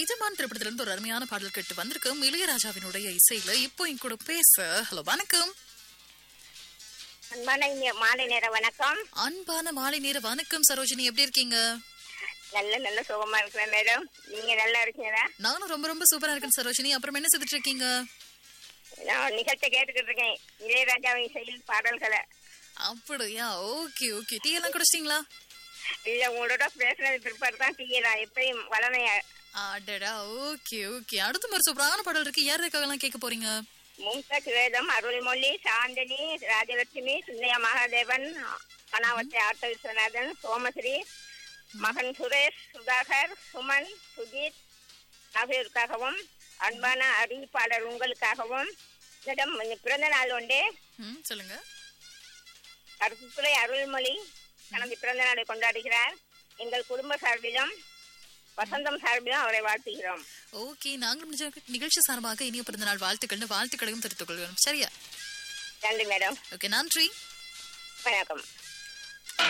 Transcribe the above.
எஜமான் திரைப்படத்திலிருந்து ஒரு அருமையான பாடல் கேட்டு வந்திருக்கும் இளையராஜாவினுடைய இசையில இப்போ என் கூட பேச ஹலோ வணக்கம் அன்பான இனிய மாலை நேர வணக்கம் அன்பான மாலை நேர வணக்கம் சரோஜினி எப்படி இருக்கீங்க நல்ல நல்ல சுகமா இருக்கிறேன் மேடம் நீங்க நல்லா இருக்கீங்களா நானும் ரொம்ப ரொம்ப சூப்பரா இருக்கேன் சரோஜினி அப்புறம் என்ன செய்துட்டு இருக்கீங்க நான் நிகழ்ச்சி கேட்டுக்கிட்டு இருக்கேன் இளையராஜாவின் இசையில் பாடல்களை அப்படியா ஓகே ஓகே டீ எல்லாம் குடிச்சிட்டீங்களா இல்ல உங்களோட பேசுனது பிற்பாடு தான் செய்யலாம் எப்பயும் வளமையா அடடா ஓகே ஓகே அடுத்த மாதிரி சூப்பரான பாடல் இருக்கு யார் எல்லாம் கேட்க போறீங்க மும்தாஜ் வேதம் அருள்மொழி சாந்தினி ராஜலட்சுமி சுந்தையா மகாதேவன் கணாவத்தி ஆட்ட விஸ்வநாதன் சோமஸ்ரீ மகன் சுரேஷ் சுதாகர் சுமன் சுஜித் ஆகியோருக்காகவும் அன்பான அறிவிப்பாளர் உங்களுக்காகவும் மேடம் பிறந்த நாள் ஒன்று ம் சொல்லுங்க கருத்துத்துறை அருள்மொழி தனது பிறந்த நாளை கொண்டாடுகிறார் எங்கள் குடும்ப சார்பிலும் வசந்தம் சார்பிலும் அவரை வாழ்த்துகிறோம் ஓகே நாங்களும் நிஜ- நிகழ்ச்சி சார்பாக இனிய பிறந்தநாள் வாழ்த்துக்கள்னு வாழ்த்துக்களையும் தெரிவித்துக் கொள்கிறோம் சரியா நன்றி மேடம் ஓகே நன்றி வணக்கம்